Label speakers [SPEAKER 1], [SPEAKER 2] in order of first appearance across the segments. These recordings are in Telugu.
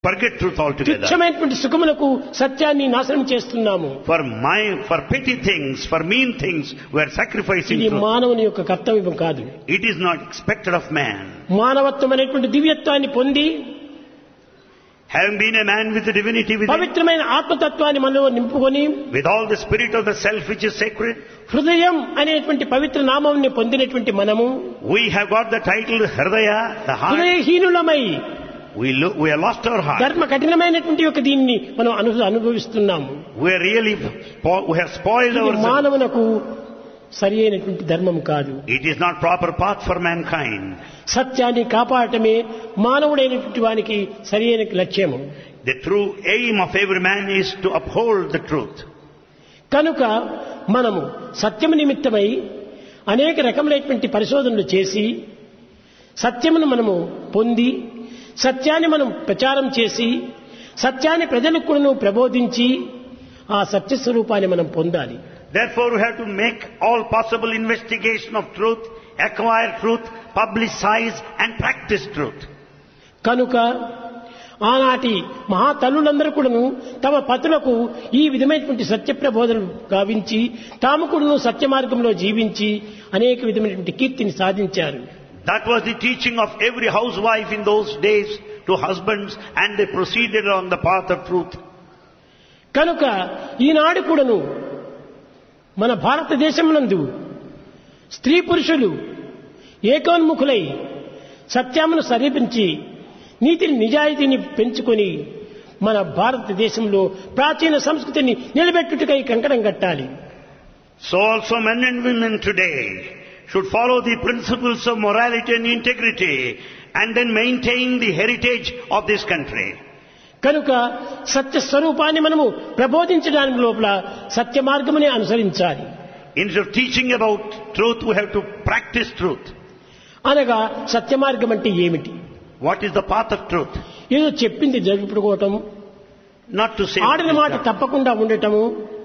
[SPEAKER 1] forget truth altogether.
[SPEAKER 2] తుచ్చమైనటువంటి సుఖములకు సత్యాన్ని నాశనం చేస్తున్నాము
[SPEAKER 1] For my, for petty things, for mean things, we are sacrificing
[SPEAKER 2] ఇది
[SPEAKER 1] truth.
[SPEAKER 2] మానవుని యొక్క కర్తవ్యం కాదు
[SPEAKER 1] It is not expected of man.
[SPEAKER 2] మానవత్వం అనేటువంటి దివ్యత్వాన్ని పొంది
[SPEAKER 1] Having been a man with the divinity within,
[SPEAKER 2] పవిత్రమైన ఆత్మతత్వాన్ని మనలో నింపుకొని
[SPEAKER 1] with all the spirit of the self which is sacred,
[SPEAKER 2] హృదయం అనేటువంటి పవిత్ర నామంని పొందినటువంటి మనము
[SPEAKER 1] we have got the title Hridaya, the heart.
[SPEAKER 2] హృదయహీనులమై
[SPEAKER 1] We, lo- we have lost our heart.
[SPEAKER 2] ధర్మ కఠినమైనటువంటి యొక్క దీన్ని మనం అను అనుభవిస్తున్నాము
[SPEAKER 1] We are really, spo- we have spoiled
[SPEAKER 2] ఇది
[SPEAKER 1] ourselves.
[SPEAKER 2] మానవునకు సరి అయినటువంటి ధర్మం కాదు
[SPEAKER 1] It is not proper path for mankind.
[SPEAKER 2] సత్యాన్ని కాపాడటమే మానవుడైనటువంటి వానికి సరి అయిన లక్ష్యము
[SPEAKER 1] The true aim of every man is to uphold the truth.
[SPEAKER 2] కనుక మనము సత్యము నిమిత్తమై అనేక రకములైనటువంటి పరిశోధనలు చేసి సత్యమును మనము పొంది సత్యాన్ని మనం ప్రచారం చేసి సత్యాన్ని ప్రజలకు కూడా ప్రబోధించి ఆ సత్య స్వరూపాన్ని మనం పొందాలి
[SPEAKER 1] Therefore, we have to make all possible investigation of truth, acquire truth, publicize and practice truth.
[SPEAKER 2] కనుక ఆనాటి మహాతల్లులందరూ కూడాను తమ పతులకు ఈ విధమైనటువంటి సత్య ప్రబోధనలు గావించి తాము కూడాను సత్య మార్గంలో జీవించి అనేక విధమైనటువంటి కీర్తిని సాధించారు
[SPEAKER 1] That was the teaching of every housewife in those days to husbands and they proceeded on the path of truth.
[SPEAKER 2] కనుక ఈనాడు కూడాను మన భారతదేశమునందు స్త్రీ పురుషులు ఏకోన్ముఖులై సత్యమును సమీపించి నీతిని నిజాయితీని పెంచుకొని మన భారతదేశంలో ప్రాచీన సంస్కృతిని నిలబెట్టుటకై కంకణం కట్టాలి
[SPEAKER 1] So also men and women today should follow the principles of morality and integrity and then maintain the heritage of this country.
[SPEAKER 2] కనుక సత్య స్వరూపాన్ని మనము ప్రబోధించడానికి లోపల సత్య మార్గమునే అనుసరించాలి
[SPEAKER 1] Instead of teaching about truth, we have to practice truth.
[SPEAKER 2] అనగా సత్య మార్గం అంటే ఏమిటి
[SPEAKER 1] What is the path of truth?
[SPEAKER 2] ఏదో చెప్పింది జరుపుకోవటం
[SPEAKER 1] Not to say,
[SPEAKER 2] ఆడిన మాట తప్పకుండా ఉండటము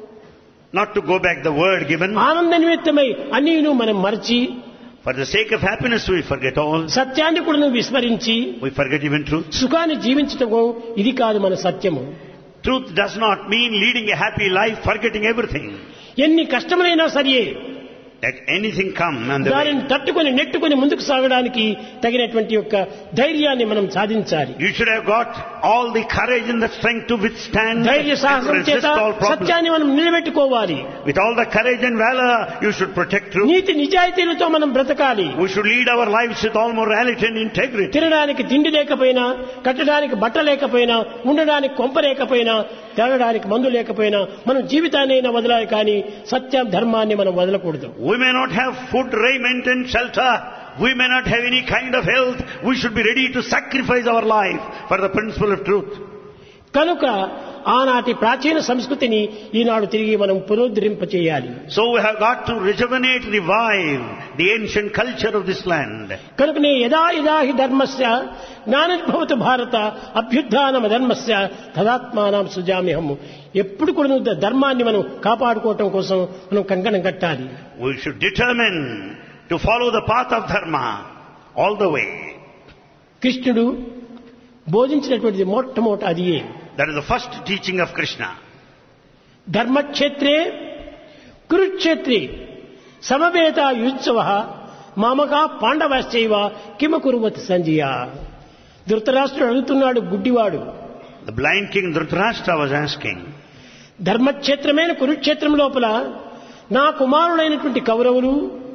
[SPEAKER 1] not to go back the word given.
[SPEAKER 2] ఆనంద నిమిత్తమై అన్నీను మనం మరచి
[SPEAKER 1] For the sake of happiness, we forget all.
[SPEAKER 2] సత్యాన్ని కూడా నువ్వు విస్మరించి
[SPEAKER 1] We forget even truth.
[SPEAKER 2] సుఖాన్ని జీవించటము ఇది కాదు మన సత్యము
[SPEAKER 1] Truth does not mean leading a happy life, forgetting everything.
[SPEAKER 2] ఎన్ని కష్టములైనా సరియే
[SPEAKER 1] Let anything come and the way.
[SPEAKER 2] దానిని తట్టుకొని నెట్టుకొని ముందుకు సాగడానికి తగినటువంటి యొక్క ధైర్యాన్ని మనం సాధించాలి
[SPEAKER 1] You should have got all the courage and the strength to withstand
[SPEAKER 2] ధైర్య
[SPEAKER 1] and
[SPEAKER 2] సాహసం చేత
[SPEAKER 1] resist all problems.
[SPEAKER 2] సత్యాన్ని మనం నిలబెట్టుకోవాలి
[SPEAKER 1] With all the courage and valor, you should protect truth.
[SPEAKER 2] నీతి నిజాయితీలతో మనం బ్రతకాలి
[SPEAKER 1] We should lead our lives with all morality and integrity.
[SPEAKER 2] తినడానికి తిండి లేకపోయినా కట్టడానికి బట్ట లేకపోయినా ఉండడానికి కొంప లేకపోయినా తాగడానికి మందు లేకపోయినా మనం జీవితాన్నైనా వదలాలి కానీ సత్యం ధర్మాన్ని మనం వదలకూడదు
[SPEAKER 1] We may not have food, raiment and shelter. We may not have any kind of health. We should be ready to sacrifice our life for the principle of truth.
[SPEAKER 2] కనుక ఆనాటి ప్రాచీన సంస్కృతిని ఈనాడు తిరిగి మనం పునరుద్ధరింప చేయాలి
[SPEAKER 1] So we have got to rejuvenate, revive the ancient culture of this land.
[SPEAKER 2] కనుకనే యదా యదా హి ధర్మస్య జ్ఞానభవతు భారత అభ్యుత్నమ ధర్మస్య తదాత్మానం సుజామ్యహం ఎప్పుడు కూడా నువ్వు ధర్మాన్ని మనం కాపాడుకోవటం కోసం మనం కంకణం కట్టాలి
[SPEAKER 1] We should determine to follow the path of dharma all the way.
[SPEAKER 2] కృష్ణుడు బోధించినటువంటిది మొట్టమొదట అదియే
[SPEAKER 1] That is the first teaching of Krishna.
[SPEAKER 2] ధర్మక్షేత్రే కురుక్షేత్రే సమవేత యుత్సవ మామగా పాండవశ్చైవ కిమ కురువతి Sanjaya ధృతరాష్ట్రుడు అడుగుతున్నాడు గుడ్డివాడు
[SPEAKER 1] The blind king Dhritarashtra was asking,
[SPEAKER 2] ధర్మక్షేత్రమైన కురుక్షేత్రం లోపల నా కుమారుడైనటువంటి కౌరవులు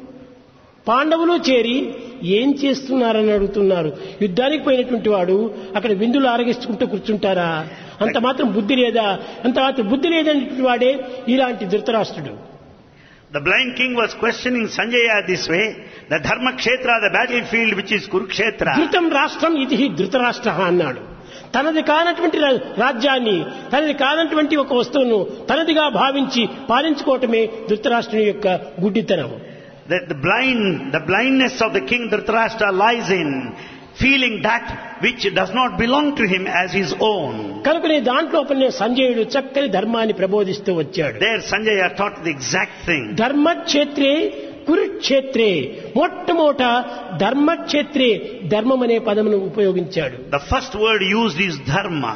[SPEAKER 2] పాండవులు చేరి ఏం చేస్తున్నారని అడుగుతున్నారు యుద్ధానికి పోయినటువంటి వాడు అక్కడ విందులు ఆరగిస్తుంటూ కూర్చుంటారా అంత మాత్రం బుద్ధి లేదా అంత మాత్రం బుద్ధి లేదనేటువంటి వాడే ఇలాంటి ధృతరాష్ట్రుడు
[SPEAKER 1] The blind king was questioning Sanjaya this way, the Dharma Kshetra, the battlefield which is Kurukshetra.
[SPEAKER 2] ధృతం రాష్ట్రం ఇది ధృతరాష్ట్ర అన్నాడు తనది కానటువంటి రా- రాజ్యాన్ని తనది కానటువంటి ఒక వస్తువును తనదిగా భావించి పాలించుకోవటమే ధృతరాష్ట్రుని యొక్క గుడ్డితనం
[SPEAKER 1] The, the blind, the blindness of the king Dhritarashtra lies in feeling that which does not belong to him as his own.
[SPEAKER 2] కనుకనే దాంట్లోపలనే సంజయుడు చక్కని ధర్మాన్ని ప్రబోధిస్తూ వచ్చాడు
[SPEAKER 1] There Sanjaya taught the exact thing.
[SPEAKER 2] ధర్మక్షేత్రే కురుక్షేత్రే మొట్టమొదట ధర్మక్షేత్రే ధర్మం అనే పదమును ఉపయోగించాడు
[SPEAKER 1] The first word used is dharma.